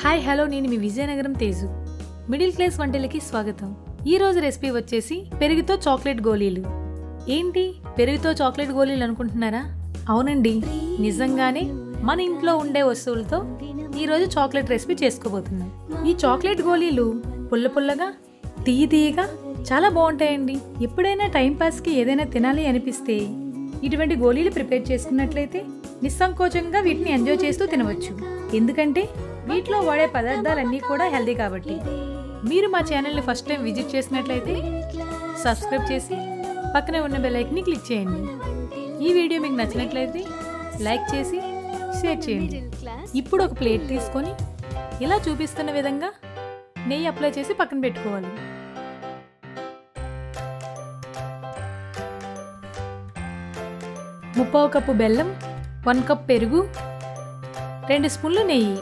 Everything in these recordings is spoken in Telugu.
హాయ్ హలో నేను మీ విజయనగరం తేజు మిడిల్ క్లాస్ వంటలకి స్వాగతం ఈ రోజు రెసిపీ వచ్చేసి పెరుగుతో చాక్లెట్ గోళీలు ఏంటి పెరుగుతో చాక్లెట్ గోళీలు అనుకుంటున్నారా అవునండి నిజంగానే మన ఇంట్లో ఉండే వస్తువులతో ఈ రోజు చాక్లెట్ రెసిపీ చేసుకోబోతున్నాం ఈ చాక్లెట్ గోళీలు పుల్ల పుల్లగా తీయ తీయగా చాలా బాగుంటాయండి ఎప్పుడైనా టైం పాస్కి ఏదైనా తినాలి అనిపిస్తే ఇటువంటి గోళీలు ప్రిపేర్ చేసుకున్నట్లయితే నిస్సంకోచంగా వీటిని ఎంజాయ్ చేస్తూ తినవచ్చు ఎందుకంటే వీటిలో వాడే పదార్థాలన్నీ కూడా హెల్దీ కాబట్టి మీరు మా ఛానల్ని ఫస్ట్ టైం విజిట్ చేసినట్లయితే సబ్స్క్రైబ్ చేసి పక్కనే ఉన్న బెల్ ఐకన్ని క్లిక్ చేయండి ఈ వీడియో మీకు నచ్చినట్లయితే లైక్ చేసి షేర్ చేయండి ఇప్పుడు ఒక ప్లేట్ తీసుకొని ఇలా చూపిస్తున్న విధంగా నెయ్యి అప్లై చేసి పక్కన పెట్టుకోవాలి ముప్పావు కప్పు బెల్లం వన్ కప్ పెరుగు రెండు స్పూన్లు నెయ్యి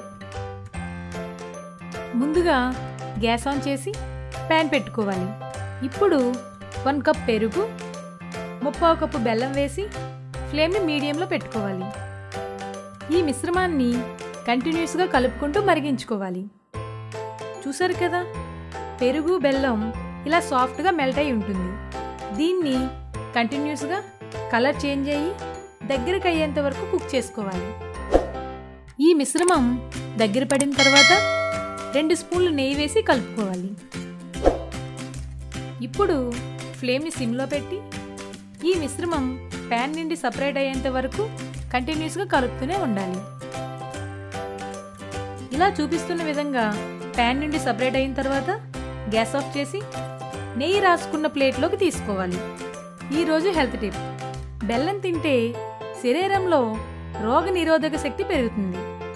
ముందుగా గ్యాస్ ఆన్ చేసి ప్యాన్ పెట్టుకోవాలి ఇప్పుడు వన్ కప్ పెరుగు ముప్పావు కప్పు బెల్లం వేసి ఫ్లేమ్ని మీడియంలో పెట్టుకోవాలి ఈ మిశ్రమాన్ని కంటిన్యూస్గా కలుపుకుంటూ మరిగించుకోవాలి చూసారు కదా పెరుగు బెల్లం ఇలా సాఫ్ట్గా మెల్ట్ అయి ఉంటుంది దీన్ని కంటిన్యూస్గా కలర్ చేంజ్ అయ్యి దగ్గరకు అయ్యేంత వరకు కుక్ చేసుకోవాలి ఈ మిశ్రమం దగ్గర పడిన తర్వాత రెండు స్పూన్లు నెయ్యి వేసి కలుపుకోవాలి ఇప్పుడు ఫ్లేమ్ని సిమ్లో పెట్టి ఈ మిశ్రమం ప్యాన్ నుండి సపరేట్ అయ్యేంత వరకు కంటిన్యూస్గా కలుపుతూనే ఉండాలి ఇలా చూపిస్తున్న విధంగా ప్యాన్ నుండి సపరేట్ అయిన తర్వాత గ్యాస్ ఆఫ్ చేసి నెయ్యి రాసుకున్న ప్లేట్లోకి తీసుకోవాలి ఈరోజు హెల్త్ టిప్ బెల్లం తింటే శరీరంలో రోగ నిరోధక శక్తి పెరుగుతుంది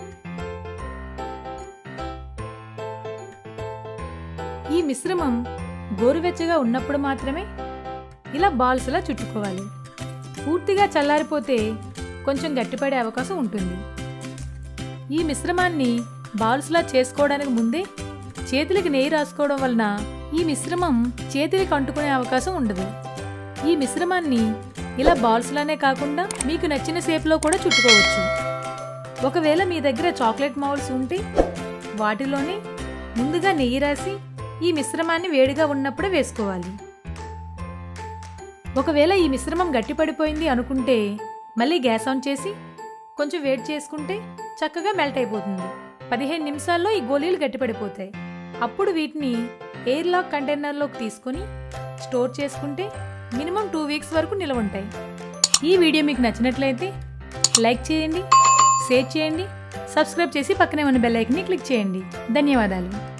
ఈ మిశ్రమం గోరువెచ్చగా ఉన్నప్పుడు మాత్రమే ఇలా బాల్స్లా చుట్టుకోవాలి పూర్తిగా చల్లారిపోతే కొంచెం గట్టిపడే అవకాశం ఉంటుంది ఈ మిశ్రమాన్ని బాల్స్లా చేసుకోవడానికి ముందే చేతులకి నెయ్యి రాసుకోవడం వలన ఈ మిశ్రమం చేతులకి అంటుకునే అవకాశం ఉండదు ఈ మిశ్రమాన్ని ఇలా బాల్స్లానే కాకుండా మీకు నచ్చిన షేప్లో కూడా చుట్టుకోవచ్చు ఒకవేళ మీ దగ్గర చాక్లెట్ మౌల్స్ ఉంటే వాటిలోనే ముందుగా నెయ్యి రాసి ఈ మిశ్రమాన్ని వేడిగా ఉన్నప్పుడే వేసుకోవాలి ఒకవేళ ఈ మిశ్రమం గట్టిపడిపోయింది అనుకుంటే మళ్ళీ గ్యాస్ ఆన్ చేసి కొంచెం వేడి చేసుకుంటే చక్కగా మెల్ట్ అయిపోతుంది పదిహేను నిమిషాల్లో ఈ గోళీలు గట్టిపడిపోతాయి అప్పుడు వీటిని ఎయిర్ లాక్ కంటైనర్లోకి తీసుకొని స్టోర్ చేసుకుంటే మినిమం టూ వీక్స్ వరకు నిలవ ఉంటాయి ఈ వీడియో మీకు నచ్చినట్లయితే లైక్ చేయండి షేర్ చేయండి సబ్స్క్రైబ్ చేసి పక్కనే ఉన్న బెల్ ఐకన్ని క్లిక్ చేయండి ధన్యవాదాలు